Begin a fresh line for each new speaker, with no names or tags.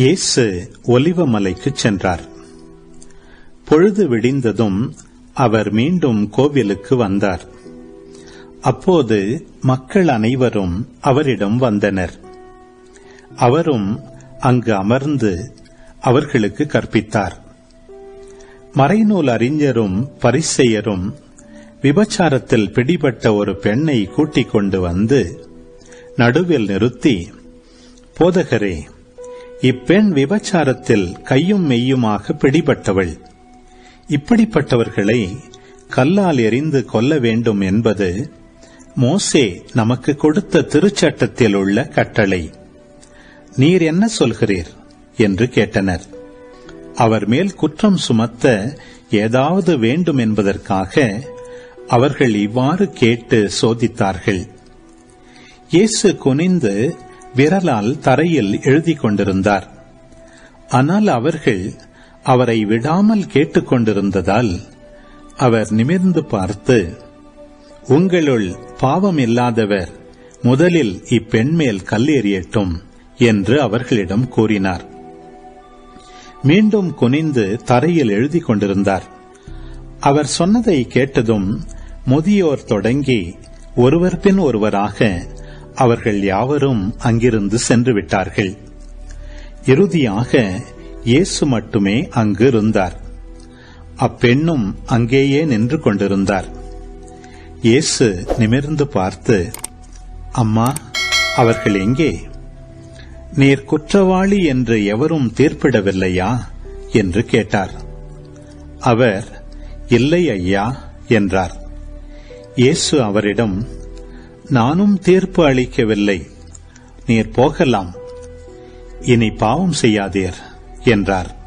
இயேசு ஒலிவமலைக்குச் சென்றார் பொழுது விடிந்ததும் அவர் மீண்டும் கோவிலுக்கு வந்தார் அப்போது மக்கள் அனைவரும் அவரிடம் வந்தனர் அவரும் அங்கு அமர்ந்து அவர்களுக்கு கற்பித்தார் மறைநூல் அறிஞரும் பரிசெயரும் விபச்சாரத்தில் பிடிபட்ட ஒரு பெண்ணை கூட்டிக் கொண்டு வந்து நடுவில் நிறுத்தி போதகரே இப்பெண் விபச்சாரத்தில் கையும் மெய்யுமாக பிடிபட்டவள் இப்படிப்பட்டவர்களை கல்லால் எறிந்து கொல்ல வேண்டும் என்பது மோசே நமக்கு கொடுத்த திருச்சட்டத்தில் உள்ள கட்டளை நீர் என்ன சொல்கிறீர் என்று கேட்டனர் அவர் மேல் குற்றம் சுமத்த ஏதாவது வேண்டும் என்பதற்காக அவர்கள் இவ்வாறு கேட்டு சோதித்தார்கள் இயேசு குனிந்து விரலால் தரையில் எழுதிக் கொண்டிருந்தார் ஆனால் அவர்கள் அவரை விடாமல் கேட்டுக்கொண்டிருந்ததால் அவர் நிமிர்ந்து பார்த்து உங்களுள் பாவம் இல்லாதவர் முதலில் இப்பெண் மேல் கல் எறியட்டும் என்று அவர்களிடம் கூறினார் மீண்டும் குனிந்து தரையில் எழுதிக் கொண்டிருந்தார் அவர் சொன்னதை கேட்டதும் முதியோர் தொடங்கி ஒருவர் பின் ஒருவராக அவர்கள் யாவரும் அங்கிருந்து சென்று விட்டார்கள் இறுதியாக இயேசு மட்டுமே அங்கு இருந்தார் அப்பெண்ணும் அங்கேயே நின்று கொண்டிருந்தார் இயேசு நிமிர்ந்து பார்த்து அம்மா அவர்கள் எங்கே நீர் குற்றவாளி என்று எவரும் தீர்ப்பிடவில்லையா என்று கேட்டார் அவர் இல்லை ஐயா என்றார் இயேசு அவரிடம் நானும் தீர்ப்பு அளிக்கவில்லை நீர் போகலாம் இனி பாவம் செய்யாதீர் என்றார்